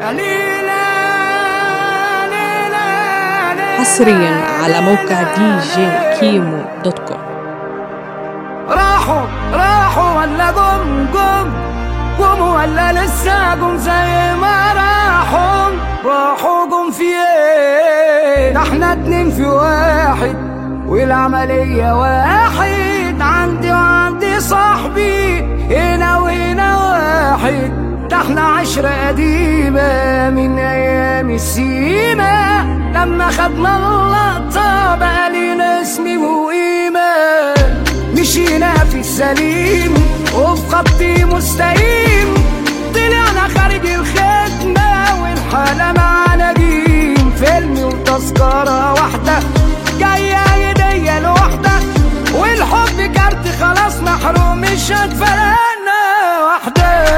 ليلى ليلى ليلى حصريا على موقع دي جي كيمو دوت كوم راحوا راحوا ولا قم قم قوموا ولا لسه قم زي ما راحوا راحوا قم في ايه ده احنا اتنين في واحد والعملية واحد عندي وعندي صاحبي هنا وهنا واحد ده احنا عشرة قديمة من ايام السيما لما خدنا اللقطة بقى لينا اسم وقيمة مشينا في السليم وفي خط مستقيم طلعنا خارج الخدمة والحالة معانا جيم فيلم وتذكرة واحدة جاية هدية لوحدة والحب كارت خلاص محروم مش هتفرقنا واحدة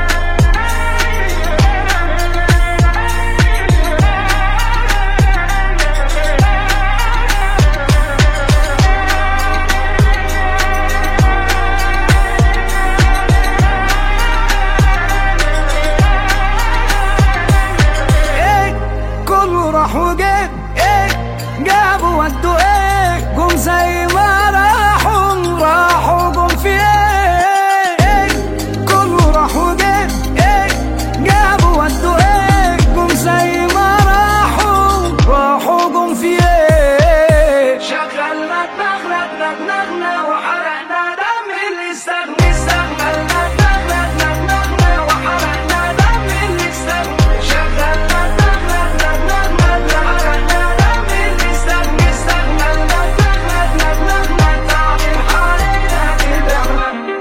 ايه كله راح وجاب ايه جابوا ودوا ايه جم زي ما راحوا راحوا جم في ايه ايه كله راح وجاب ايه جابوا ودوا ايه جم زي ما راحوا راحوا جم في ايه شغلنا دماغنا دماغنا وحرقنا دم اللي استغنى استغنى دماغنا دماغنا وحرقنا دم اللي استغنى شغلنا دماغنا دماغنا وحرقنا دم اللي استغنى استغنى دماغنا دماغنا تعبين حالنا كده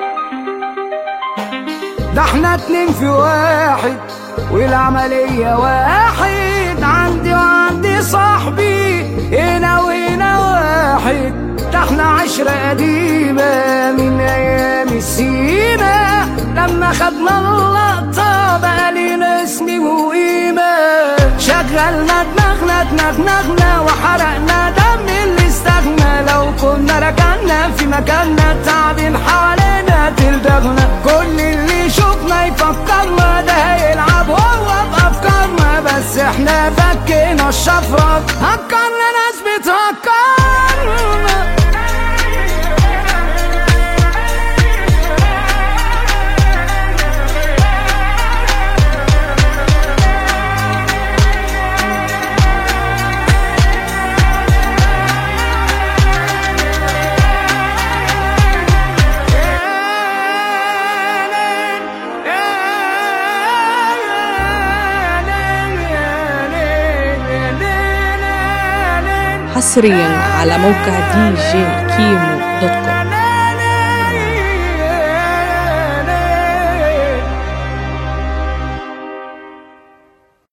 ده احنا اتنين في واحد والعملية واحد عندي وعندي صاحبي هنا وهنا واحد ده احنا عشرة قديمة من أيام السيما لما خدنا اللقطة بقى لينا اسم وقيمة شغلنا دماغنا دماغنا وحرقنا دم اللي استغنى لو كنا ركنا في مكاننا تعبين حوالينا تلدغنا كل اللي يشوفنا يفكرنا ده هيلعب هو بأفكارنا بس احنا فكينا الشفرة هكرنا ناس بتهكرنا حصريا على موقع دي جي كيمو دوت كوم